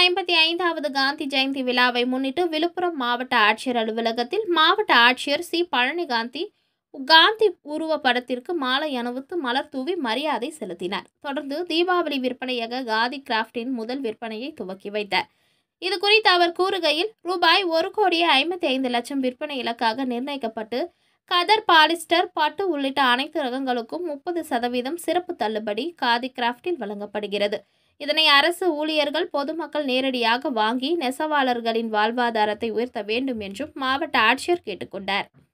ஐம்பத்தி ஐந்தாவது காந்தி ஜெயந்தி விழாவை முன்னிட்டு விழுப்புரம் மாவட்ட ஆட்சியர் அலுவலகத்தில் மாவட்ட ஆட்சியர் சி பழனிகாந்தி காந்தி உருவ படத்திற்கு மாலை அணிவித்து மலர் தூவி மரியாதை செலுத்தினார் தொடர்ந்து தீபாவளி விற்பனையாக காதி கிராஃப்டின் முதல் விற்பனையை துவக்கி வைத்தார் இது குறித்து அவர் கூறுகையில் ரூபாய் ஒரு கோடியே ஐம்பத்தி ஐந்து லட்சம் விற்பனை இலக்காக நிர்ணயிக்கப்பட்டு கதர் பாலிஸ்டர் பட்டு உள்ளிட்ட அனைத்து ரகங்களுக்கும் முப்பது சதவீதம் சிறப்பு தள்ளுபடி காதி கிராஃப்டில் வழங்கப்படுகிறது இதனை அரசு ஊழியர்கள் பொதுமக்கள் நேரடியாக வாங்கி நெசவாளர்களின் வாழ்வாதாரத்தை உயர்த்த வேண்டும் என்றும் மாவட்ட ஆட்சியர் கேட்டுக்கொண்டார்